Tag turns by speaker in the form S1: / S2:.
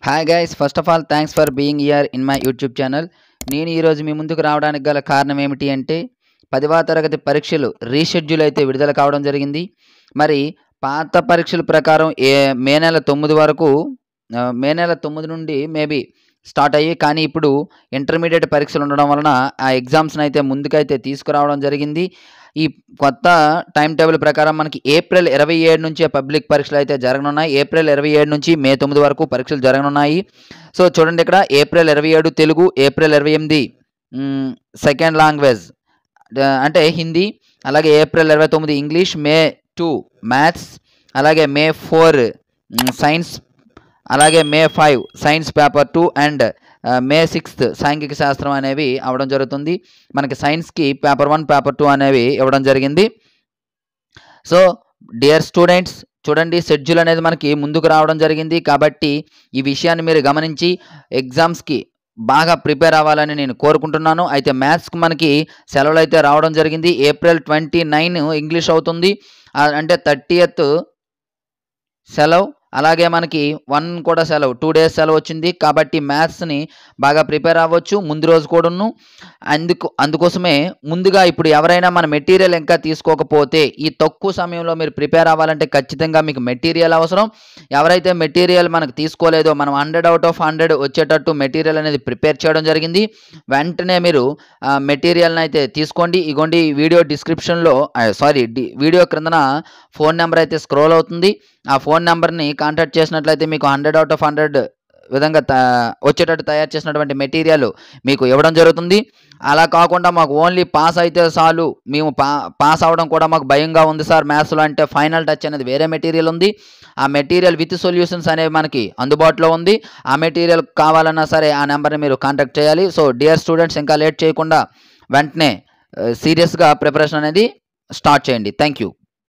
S1: hi guys first of all thanks for being here in my YouTube channel నేను ఈరోజు మీ ముందుకు రావడానికి గల కారణం ఏమిటి అంటే పదవ తరగతి పరీక్షలు రీషెడ్యూల్ అయితే విడుదల కావడం జరిగింది మరి పాత పరీక్షల ప్రకారం ఏ మే నెల తొమ్మిది వరకు ఆ, మే నెల తొమ్మిది నుండి మేబీ స్టార్ట్ అయ్యి కానీ ఇప్పుడు ఇంటర్మీడియట్ పరీక్షలు ఉండడం వలన ఆ ఎగ్జామ్స్ని అయితే ముందుకైతే తీసుకురావడం జరిగింది ఈ కొత్త టైం టేబుల్ ప్రకారం మనకి ఏప్రిల్ ఇరవై ఏడు నుంచి పబ్లిక్ పరీక్షలు అయితే జరగనున్నాయి ఏప్రిల్ ఇరవై ఏడు నుంచి మే తొమ్మిది వరకు పరీక్షలు జరగనున్నాయి సో చూడండి ఇక్కడ ఏప్రిల్ ఇరవై ఏడు తెలుగు ఏప్రిల్ ఇరవై ఎనిమిది సెకండ్ లాంగ్వేజ్ అంటే హిందీ అలాగే ఏప్రిల్ ఇరవై తొమ్మిది ఇంగ్లీష్ మే టూ మ్యాథ్స్ అలాగే మే ఫోర్ సైన్స్ అలాగే May five science paper two and May sixth సాంఘిక శాస్త్రం అనేవి అవడం జరుగుతుంది మనకి సైన్స్కి పేపర్ వన్ పేపర్ టూ అనేవి ఇవ్వడం జరిగింది సో డియర్ స్టూడెంట్స్ చూడండి షెడ్యూల్ అనేది మనకి ముందుకు రావడం జరిగింది కాబట్టి ఈ విషయాన్ని మీరు గమనించి ఎగ్జామ్స్కి బాగా ప్రిపేర్ అవ్వాలని నేను కోరుకుంటున్నాను అయితే మ్యాథ్స్కి మనకి సెలవులు అయితే రావడం జరిగింది ఏప్రిల్ ట్వంటీ నైన్ ఇంగ్లీష్ అవుతుంది ఆ, అంటే థర్టీయత్ సెలవు అలాగే మనకి వన్ కూడా సెలవు టూ డేస్ సెలవు వచ్చింది కాబట్టి మ్యాథ్స్ని బాగా ప్రిపేర్ అవ్వచ్చు ముందు రోజు కూడాను అందుకు అందుకోసమే ముందుగా ఇప్పుడు ఎవరైనా మన మెటీరియల్ ఇంకా తీసుకోకపోతే ఈ తక్కువ సమయంలో మీరు ప్రిపేర్ అవ్వాలంటే ఖచ్చితంగా మీకు మెటీరియల్ అవసరం ఎవరైతే మెటీరియల్ మనకు తీసుకోలేదో మనం హండ్రెడ్ అవుట్ ఆఫ్ హండ్రెడ్ వచ్చేటట్టు మెటీరియల్ అనేది ప్రిపేర్ చేయడం జరిగింది వెంటనే మీరు మెటీరియల్ని అయితే తీసుకోండి ఇగోండి ఈ వీడియో డిస్క్రిప్షన్లో సారీ వీడియో క్రిందన ఫోన్ నెంబర్ అయితే స్క్రోల్ అవుతుంది ఆ ఫోన్ నెంబర్ని కాంటాక్ట్ చేసినట్లయితే మీకు హండ్రెడ్ అవుట్ ఆఫ్ హండ్రెడ్ విధంగా త వచ్చేటట్టు తయారు చేసినటువంటి మెటీరియల్ మీకు ఇవ్వడం జరుగుతుంది అలా కాకుండా మాకు ఓన్లీ పాస్ అయితే చాలు మేము పా పాస్ అవ్వడం కూడా మాకు భయంగా ఉంది సార్ మ్యాథ్స్లో అంటే ఫైనల్ టచ్ అనేది వేరే మెటీరియల్ ఉంది ఆ మెటీరియల్ విత్ సొల్యూషన్స్ అనేవి మనకి అందుబాటులో ఉంది ఆ మెటీరియల్ కావాలన్నా సరే ఆ నెంబర్ని మీరు కాంటాక్ట్ చేయాలి సో డియర్ స్టూడెంట్స్ ఇంకా లేట్ చేయకుండా వెంటనే సీరియస్గా ప్రిపరేషన్ అనేది స్టార్ట్ చేయండి థ్యాంక్ యూ